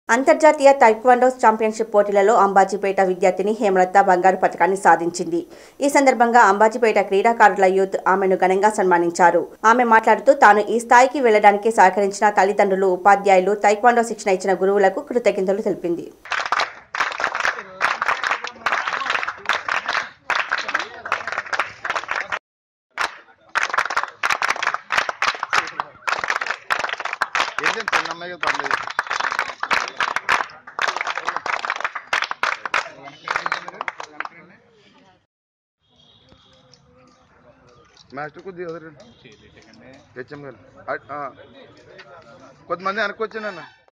అంతర్జాతీయ taekwondo championship పోటీలలో అంబాజీపేట విద్యార్థిని హేమలత బంగారు పథకాన్ని సాధించింది ఈ సందర్భంగా అంబాజీపేట క్రీడాకారుల యూత్ ఆమెను ఘనంగా సన్మానించారు ఆమె మాట్లాడుతూ తాను ఈ స్థాయికి వెళ్లడానికి సహకరించిన తల్లిదండ్రులు ఉపాధ్యాయులు తైక్వాండో శిక్షణ ఇచ్చిన గురువులకు కృతజ్ఞతలు తెలిపింది ఏంటంటే చిన్న అమ్మాయి కదా పర్లేదు మాస్టర్ కొద్దిగా ఎదురండి హెచ్ఎం గారు అట్- ఆ. కొంతమంది అనుకోవచ్చానన్న